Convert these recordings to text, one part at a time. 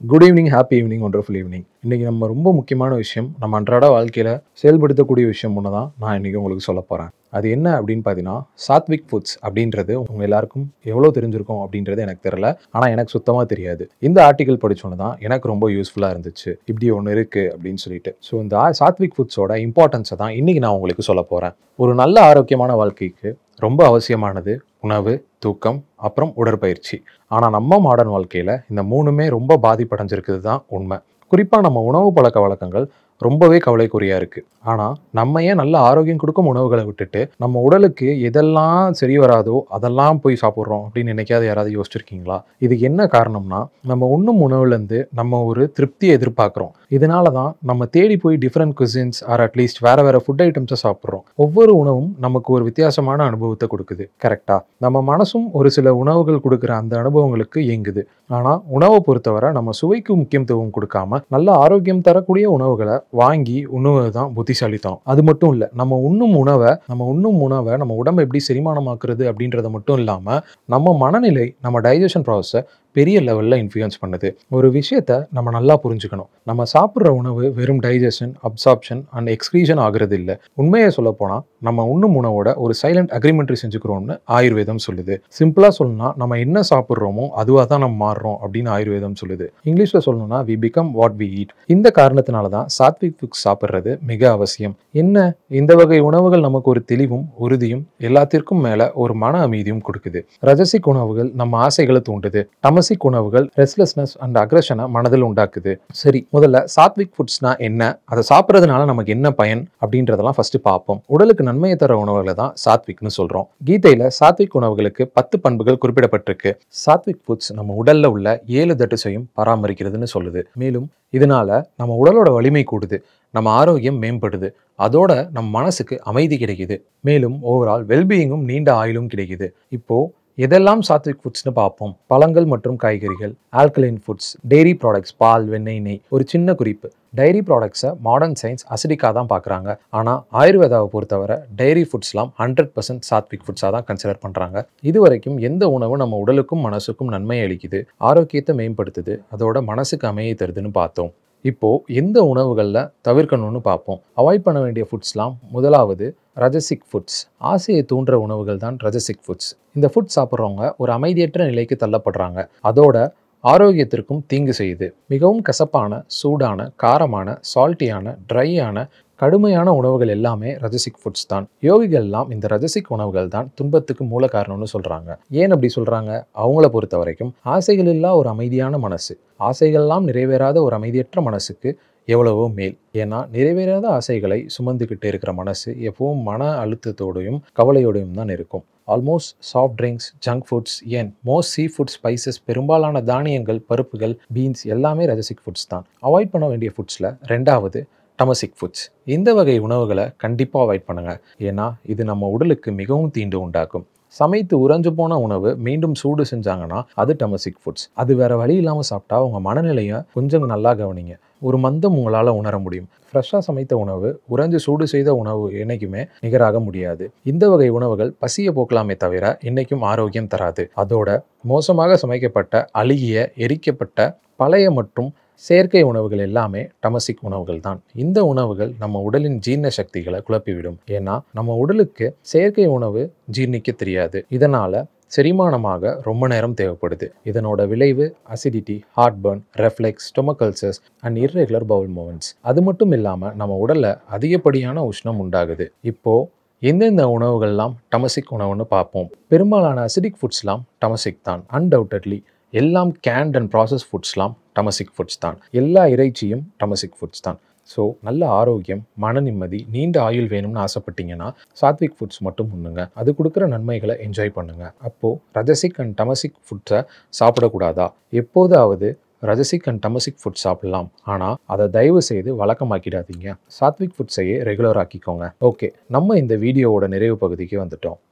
good evening happy evening wonderful evening இன்றைக்கி நம்ம ரொம்ப முக்கியமான விஷயம் நம்ம அன்றாட வாழ்க்கையில் செயல்படுத்தக்கூடிய விஷயம் ஒன்று தான் நான் இன்றைக்கி உங்களுக்கு சொல்ல போகிறேன் அது என்ன அப்படின்னு பார்த்தீங்கன்னா சாத்விக் ஃபுட்ஸ் அப்படின்றது உங்கள் எல்லாருக்கும் எவ்வளோ தெரிஞ்சிருக்கும் அப்படின்றது எனக்கு தெரியல ஆனால் எனக்கு சுத்தமாக தெரியாது இந்த ஆர்டிகல் படிச்சோன்னு தான் எனக்கு ரொம்ப யூஸ்ஃபுல்லாக இருந்துச்சு இப்படி ஒன்று இருக்குது அப்படின்னு சொல்லிட்டு ஸோ இந்த ஆ- சாத்விக் ஃபுட்ஸோட இம்பார்ட்டன்ஸை தான் இன்றைக்கி நான் உங்களுக்கு சொல்ல போகிறேன் ஒரு நல்ல ஆரோக்கியமான வாழ்க்கைக்கு ரொம்ப அவசியமானது உணவு தூக்கம் அப்புறம் உடற்பயிற்சி ஆனால் நம்ம மாடர்ன் வாழ்க்கையில் இந்த மூணுமே ரொம்ப பாதிப்படைஞ்சிருக்குது தான் உண்மை குறிப்பாக நம்ம உணவு பழக்க வழக்கங்கள் ரொம்பவே கவலைக்குறியாக இருக்குது ஆனால் நம்ம ஏன் நல்ல ஆரோக்கியம் கொடுக்கும் உணவுகளை விட்டுட்டு நம்ம உடலுக்கு எதெல்லாம் சரி வராதோ அதெல்லாம் போய் சாப்பிட்றோம் அப்படின்னு என்னைக்காவது யாராவது யோசிச்சிருக்கீங்களா இதுக்கு என்ன காரணம்னா நம்ம உண்ணும் உணவுலேருந்து நம்ம ஒரு திருப்தியை எதிர்பார்க்குறோம் இதனால தான் நம்ம தேடி போய் டிஃப்ரெண்ட் குசின்ஸ் ஆர் அட்லீஸ்ட் வேற வேற ஃபுட் ஐட்டம்ஸை சாப்பிட்றோம் ஒவ்வொரு உணவும் நமக்கு ஒரு வித்தியாசமான அனுபவத்தை கொடுக்குது கரெக்டா நம்ம மனசும் ஒரு சில உணவுகள் கொடுக்குற அந்த அனுபவங்களுக்கு இயங்குது ஆனால் உணவை பொறுத்தவரை நம்ம சுவைக்கு முக்கியத்துவம் கொடுக்காம நல்ல ஆரோக்கியம் தரக்கூடிய உணவுகளை வாங்கி உண்ணுவது தான் புத்திசாலித்தனம் அது மட்டும் இல்லை நம்ம உண்ணும் உணவை நம்ம உண்ணும் உணவை நம்ம உடம்பை எப்படி செரிமானமாக்குறது அப்படின்றத மட்டும் இல்லாமல் நம்ம மனநிலை நம்ம டைஜஷன் ப்ராசஸை பெரிய லெவலில் இன்ஃப்ளூயன்ஸ் பண்ணுது ஒரு விஷயத்த நம்ம நல்லா புரிஞ்சுக்கணும் நம்ம சாப்பிட்ற உணவு வெறும் டைஜஷன் அப்சார்ப்ஷன் அண்ட் எக்ஸ்க்ரீஷன் ஆகுறது இல்லை உண்மையை சொல்ல போனால் நம்ம உண்ணும் உணவோட ஒரு சைலண்ட் அக்ரிமெண்ட்ரி செஞ்சுக்கிறோம்னு ஆயுர்வேதம் சொல்லுது சிம்பிளாக சொல்லணும்னா நம்ம என்ன சாப்பிட்றோமோ அதுவாக தான் நம்ம மாறுறோம் அப்படின்னு ஆயுர்வேதம் சொல்லுது இங்கிலீஷில் சொல்லணும்னா we become what we eat இந்த காரணத்தினால தான் சாத்விக் ஃபுட்ஸ் சாப்பிட்றது மிக அவசியம் என்ன இந்த வகை உணவுகள் நமக்கு ஒரு தெளிவும் உறுதியும் எல்லாத்திற்கும் மேலே ஒரு மன அமைதியும் கொடுக்குது ரஜசிக் உணவுகள் நம்ம ஆசைகளை தூண்டுது டமசிக் உணவுகள் ரெஸ்ட்லெஸ்னஸ் அண்ட் அக்ரஷனை மனதில் உண்டாக்குது சரி முதல்ல சாத்விக் ஃபுட்ஸ்னா என்ன அதை சாப்பிட்றதுனால நமக்கு என்ன பயன் அப்படின்றதெல்லாம் ஃபர்ஸ்ட் பார்ப்போம் உடலுக்கு நன்மையை தர உணவுகளை தான் சாத்விக்னு சொல்றோம் கீதையில சாத்விக் உணவுகளுக்கு பத்து பண்புகள் குறிப்பிடப்பட்டிருக்கு சாத்விக் ஃபுட்ஸ் நம்ம உடல்ல உள்ள ஏழு தட்டுசையும் பராமரிக்கிறதுன்னு சொல்லுது மேலும் இதனால நம்ம உடலோட வலிமை கூடுது நம்ம ஆரோக்கியம் மேம்படுது அதோட நம்ம மனசுக்கு அமைதி கிடைக்குது மேலும் ஓவரால் வெல்பீயிங்கும் நீண்ட ஆயுளும் கிடைக்குது இப்போ எதெல்லாம் சாத்விக் ஃபுட்ஸ்னு பார்ப்போம் பழங்கள் மற்றும் காய்கறிகள் ஆல்கலைன் ஃபுட்ஸ் டெய்ரி ப்ராடக்ட்ஸ் பால் வெண்ணெய் நெய் ஒரு சின்ன குறிப்பு டைரி ப்ராடக்ட்ஸை மாடர்ன் சயின்ஸ் அசிடிக்காக தான் பார்க்குறாங்க ஆனால் ஆயுர்வேதாவை பொறுத்தவரை டைரி ஃபுட்ஸ்லாம் ஹண்ட்ரட் பர்சன்ட் சாத்விக் ஃபுட்ஸாக தான் கன்சிடர் பண்ணுறாங்க இது வரைக்கும் எந்த உணவு நம்ம உடலுக்கும் மனசுக்கும் நன்மை அளிக்குது ஆரோக்கியத்தை மேம்படுத்துது அதோட மனசுக்கு அமையை தருதுன்னு பார்த்தோம் இப்போ எந்த உணவுகளில் தவிர்க்கணும்னு பார்ப்போம் அவாய்ட் பண்ண வேண்டிய ஃபுட்ஸ்லாம் முதலாவது ரஜசிக் ஃபுட்ஸ் ஆசையை தூண்டுற உணவுகள் தான் ரஜசிக் ஃபுட்ஸ் இந்த ஃபுட் சாப்பிட்றவங்க ஒரு அமைதியற்ற நிலைக்கு தள்ளப்படுறாங்க அதோட ஆரோக்கியத்திற்கும் தீங்கு செய்யுது மிகவும் கசப்பான சூடான காரமான சால்ட்டியான ட்ரையான கடுமையான உணவுகள் எல்லாமே ரஜசிக் ஃபுட்ஸ் தான் யோகிகள் எல்லாம் இந்த ரஜசிக் உணவுகள் தான் துன்பத்துக்கு மூல காரணம்னு சொல்றாங்க ஏன் அப்படி சொல்றாங்க அவங்கள பொறுத்த வரைக்கும் ஆசைகள் இல்லா ஒரு அமைதியான மனசு ஆசைகள்லாம் நிறைவேறாத ஒரு அமைதியற்ற மனசுக்கு எவ்வளவோ மேல் ஏன்னா நிறைவேறாத ஆசைகளை சுமந்துக்கிட்டு இருக்கிற மனசு எப்பவும் மன அழுத்தத்தோடையும் கவலையோடையும் தான் இருக்கும் almost soft drinks junk foods ஏன் மோஸ்ட் சீ ஃபுட் ஸ்பைசஸ் பெரும்பாலான தானியங்கள் பருப்புகள் பீன்ஸ் எல்லாமே ரஜசிக் ஃபுட்ஸ் தான் அவாய்ட் பண்ண வேண்டிய ஃபுட்ஸில் ரெண்டாவது டமசிக் ஃபுட்ஸ் இந்த வகை உணவுகளை கண்டிப்பாக அவாய்ட் பண்ணுங்க ஏன்னா இது நம்ம உடலுக்கு மிகவும் தீண்டு உண்டாக்கும் சமைத்து உறைஞ்சு போன உணவு மீண்டும் சூடு செஞ்சாங்கன்னா அது டமசிக் ஃபுட்ஸ் அது வேற வழி இல்லாமல் சாப்பிட்டா உங்க மனநிலையை கொஞ்சம் நல்லா கவனிங்க ஒரு மந்தம் உங்களால் உணர முடியும் ஃப்ரெஷ்ஷாக சமைத்த உணவு உறைஞ்சு சூடு செய்த உணவு என்னைக்குமே நிகராக முடியாது இந்த வகை உணவுகள் பசியை போக்கலாமே தவிர என்னைக்கும் ஆரோக்கியம் தராது அதோட மோசமாக சமைக்கப்பட்ட அழுகிய எரிக்கப்பட்ட பழைய மற்றும் செயற்கை உணவுகள் எல்லாமே டமசிக் உணவுகள் தான் இந்த உணவுகள் நம்ம உடலின் ஜீரண சக்திகளை குழப்பிவிடும் ஏன்னா நம்ம உடலுக்கு செயற்கை உணவு ஜீர்ணிக்க தெரியாது இதனால செரிமானமாக ரொம்ப நேரம் தேவைப்படுது இதனோட விளைவு acidity heartburn reflux stomach ulcers and irregular bowel movements அது மட்டும் இல்லாமல் நம்ம உடல்ல அதிகப்படியான உஷ்ணம் உண்டாகுது இப்போ எந்தெந்த உணவுகள்லாம் டமசிக் உணவுன்னு பார்ப்போம் பெரும்பாலான அசிடிக் ஃபுட்ஸ்லாம் டமசிக் தான் அன்டவுட்டட்லி எல்லாம் கேண்ட் அண்ட் ப்ராசஸ் ஃபுட்ஸ்லாம் டமசிக் ஃபுட்ஸ் தான் எல்லா இறைச்சியும் டமசிக் ஃபுட்ஸ் தான் ஸோ நல்ல ஆரோக்கியம் மன நிம்மதி நீண்ட ஆயுள் வேணும்னு ஆசைப்பட்டீங்கன்னா சாத்விக் ஃபுட்ஸ் மட்டும் உண்ணுங்க அது கொடுக்குற நன்மைகளை என்ஜாய் பண்ணுங்க அப்போது ரஜசிக் அண்ட் டமசிக் ஃபுட்ஸை சாப்பிடக்கூடாதா எப்போதாவது ரஜசிக் அண்ட் டமசிக் ஃபுட் சாப்பிடலாம் ஆனால் அதை தயவு செய்து வழக்கமாக்கிடாதீங்க சாத்விக் ஃபுட்ஸையே ரெகுலர் ஆக்கிக்கோங்க ஓகே நம்ம இந்த வீடியோவோட நிறைவு பகுதிக்கு வந்துட்டோம்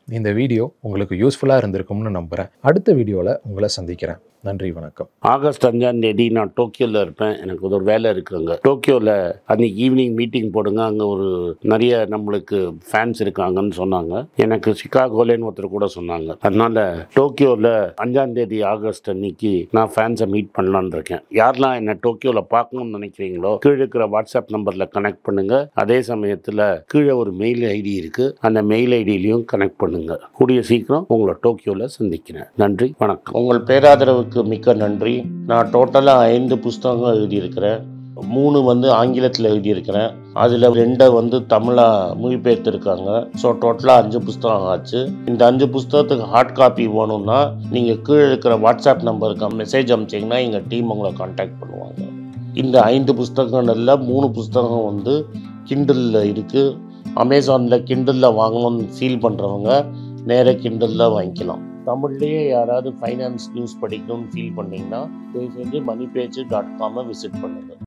இந்த வீடியோ உங்களுக்கு யூஸ்ஃபுல்லாக இருந்திருக்கும்னு நம்புகிறேன் அடுத்த வீடியோவில் உங்களை சந்திக்கிறேன் நன்றி வணக்கம் ஆகஸ்ட் அஞ்சாம் தேதி நான் டோக்கியோவில் இருப்பேன் எனக்கு ஒரு வேலை இருக்குங்க டோக்கியோவில் அன்னைக்கு ஈவினிங் மீட்டிங் போடுங்க அங்கே ஒரு நிறைய நம்மளுக்கு ஃபேன்ஸ் இருக்காங்கன்னு சொன்னாங்க எனக்கு சிகாகோலேன்னு ஒருத்தர் கூட சொன்னாங்க அதனால டோக்கியோவில் அஞ்சாம் தேதி ஆகஸ்ட் அன்னைக்கு நான் ஃபேன்ஸை மீட் பண்ணலான்னு இருக்கேன் யாரெல்லாம் என்ன டோக்கியோவில் பார்க்கணும்னு நினைக்கிறீங்களோ கீழே இருக்கிற வாட்ஸ்அப் நம்பரில் கனெக்ட் பண்ணுங்க அதே சமயத்தில் கீழே ஒரு மெயில் ஐடி இருக்கு அந்த மெயில் ஐடியிலையும் கனெக்ட் பண்ணுங்க கூடிய சீக்கிரம் உங்களை டோக்கியோவில் சந்திக்கிறேன் நன்றி வணக்கம் உங்கள் பேராதரவுக்கு மிக்க நன்றி நான் டோட்டலாக ஐந்து புஸ்தகங்கள் எழுதியிருக்கிறேன் மூணு வந்து ஆங்கிலத்தில் எழுதியிருக்கிறேன் அதில் ரெண்டை வந்து தமிழாக மொழிபெயர்த்திருக்காங்க ஸோ டோட்டலாக அஞ்சு புஸ்தகம் ஆச்சு இந்த அஞ்சு புஸ்தகத்துக்கு ஹார்ட் காப்பி வேணும்னா நீங்கள் கீழே இருக்கிற வாட்ஸ்அப் நம்பருக்கு மெசேஜ் அனுப்பிச்சிங்கன்னா எங்கள் டீம் உங்களை காண்டாக்ட் பண்ணுவாங்க இந்த ஐந்து புஸ்தகங்கள்ல மூணு புஸ்தகம் வந்து கிண்டலில் இருக்குது அமேசானில் கிண்டலில் வாங்கணும்னு ஃபீல் பண்ணுறவங்க நேராக கிண்டலில் வாங்கிக்கலாம் தமிழ்லேயே யாராவது ஃபைனான்ஸ் நியூஸ் படிக்கணும்னு ஃபீல் பண்ணீங்கன்னா தயவு செஞ்சு மணி பேஜ் டாட் காமை விசிட் பண்ணுங்கள்